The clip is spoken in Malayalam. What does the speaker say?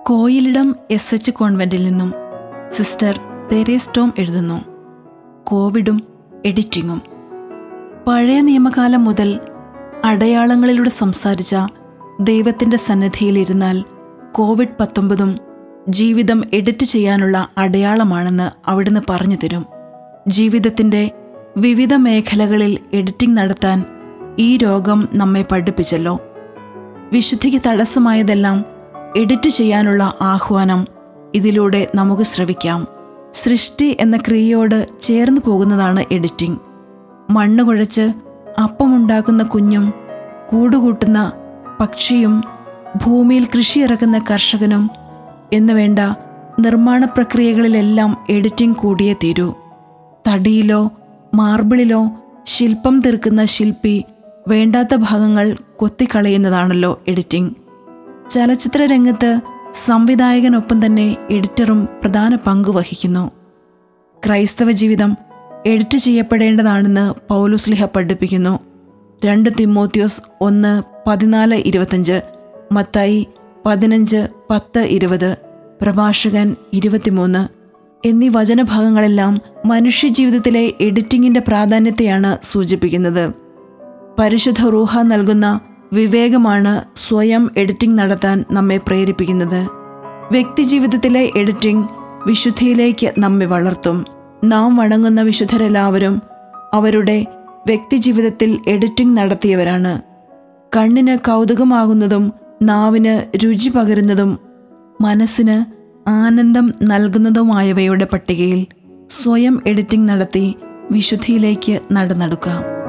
കോയിലിടം എസ് എച്ച് കോൺവെന്റിൽ നിന്നും സിസ്റ്റർ തെരേസ് ടോം എഴുതുന്നു കോവിഡും എഡിറ്റിങ്ങും പഴയ നിയമകാലം മുതൽ അടയാളങ്ങളിലൂടെ സംസാരിച്ച ദൈവത്തിൻ്റെ സന്നിധിയിലിരുന്നാൽ കോവിഡ് പത്തൊമ്പതും ജീവിതം എഡിറ്റ് ചെയ്യാനുള്ള അടയാളമാണെന്ന് അവിടുന്ന് പറഞ്ഞു തരും ജീവിതത്തിൻ്റെ വിവിധ മേഖലകളിൽ എഡിറ്റിംഗ് നടത്താൻ ഈ രോഗം നമ്മെ പഠിപ്പിച്ചല്ലോ വിശുദ്ധിക്ക് തടസ്സമായതെല്ലാം എഡിറ്റ് ചെയ്യാനുള്ള ആഹ്വാനം ഇതിലൂടെ നമുക്ക് ശ്രവിക്കാം സൃഷ്ടി എന്ന ക്രിയയോട് ചേർന്ന് പോകുന്നതാണ് എഡിറ്റിംഗ് മണ്ണ് കുഴച്ച് അപ്പമുണ്ടാക്കുന്ന കുഞ്ഞും കൂടുകൂട്ടുന്ന പക്ഷിയും ഭൂമിയിൽ കൃഷി ഇറക്കുന്ന കർഷകനും എന്നുവേണ്ട നിർമ്മാണ പ്രക്രിയകളിലെല്ലാം എഡിറ്റിംഗ് കൂടിയേ തീരൂ തടിയിലോ മാർബിളിലോ ശില്പം തീർക്കുന്ന ശില്പി വേണ്ടാത്ത ഭാഗങ്ങൾ കൊത്തിക്കളയുന്നതാണല്ലോ എഡിറ്റിംഗ് ചലച്ചിത്ര രംഗത്ത് സംവിധായകനൊപ്പം തന്നെ എഡിറ്ററും പ്രധാന പങ്ക് വഹിക്കുന്നു ക്രൈസ്തവ ജീവിതം എഡിറ്റ് ചെയ്യപ്പെടേണ്ടതാണെന്ന് പൗലുസ്ലിഹ പഠിപ്പിക്കുന്നു രണ്ട് തിമ്മോത്യോസ് ഒന്ന് പതിനാല് ഇരുപത്തഞ്ച് മത്തായി പതിനഞ്ച് പത്ത് ഇരുപത് പ്രഭാഷകൻ ഇരുപത്തിമൂന്ന് എന്നീ വചനഭാഗങ്ങളെല്ലാം മനുഷ്യജീവിതത്തിലെ എഡിറ്റിംഗിൻ്റെ പ്രാധാന്യത്തെയാണ് സൂചിപ്പിക്കുന്നത് പരിശുദ്ധ റൂഹ നൽകുന്ന വിവേകമാണ് സ്വയം എഡിറ്റിംഗ് നടത്താൻ നമ്മെ പ്രേരിപ്പിക്കുന്നത് വ്യക്തിജീവിതത്തിലെ എഡിറ്റിംഗ് വിശുദ്ധിയിലേക്ക് നമ്മെ വളർത്തും നാം വണങ്ങുന്ന വിശുദ്ധരെല്ലാവരും അവരുടെ വ്യക്തിജീവിതത്തിൽ എഡിറ്റിംഗ് നടത്തിയവരാണ് കണ്ണിന് കൗതുകമാകുന്നതും നാവിന് രുചി പകരുന്നതും മനസ്സിന് ആനന്ദം നൽകുന്നതുമായവയുടെ പട്ടികയിൽ സ്വയം എഡിറ്റിംഗ് നടത്തി വിശുദ്ധിയിലേക്ക് നടന്നെടുക്കാം